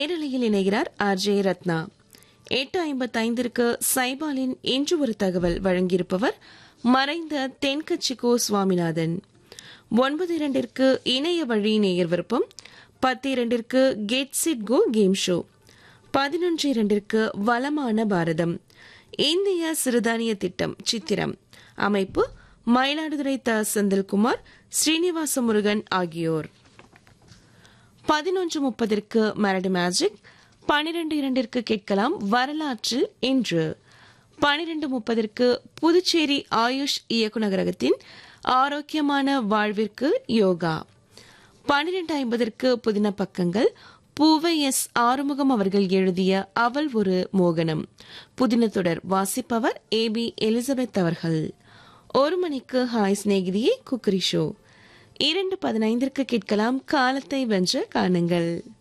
நேரலையில் இணைகிறார் R J Ratna எட்டு ஐம்பத்தைந்திற்கு சைபாலின் இன்று ஒரு தகவல் வழங்கியிருப்பவர் மறைந்த தென்கட்சி கோ சுவாமிநாதன் ஒன்பது இரண்டிற்கு இணைய வழி நேயர் விருப்பம் பத்து இரண்டிற்கு get set go game show பதினொன்று இரண்டிற்கு வளமான பாரதம் இந்திய சிறுதானிய திட்டம் சித்திரம் அமைப்பு மயிலாடுதுறை த செந்தில்குமார் ஸ்ரீனிவாச முருகன் ஆகியோர் பதினொன்று முப்பதற்கு மரடு மேஜிக் பனிரெண்டு இரண்டிற்கு கேட்கலாம் வரலாற்றில் இன்று பனிரெண்டு முப்பதற்கு புதுச்சேரி ஆயுஷ் இயக்குநரகத்தின் ஆரோக்கியமான வாழ்விற்கு யோகா பனிரெண்டு ஐம்பதற்கு புதின பக்கங்கள் பூவை எஸ் ஆறுமுகம் அவர்கள் எழுதிய அவள் ஒரு மோகனம் புதின தொடர் வாசிப்பவர் ஏ பி எலிசபெத் அவர்கள் ஒரு மணிக்கு ஹாய் சிநேகிதியே குக்கரி ஷோ இரண்டு பதினைந்திற்கு கேட்கலாம் காலத்தை வென்ற காணுங்கள்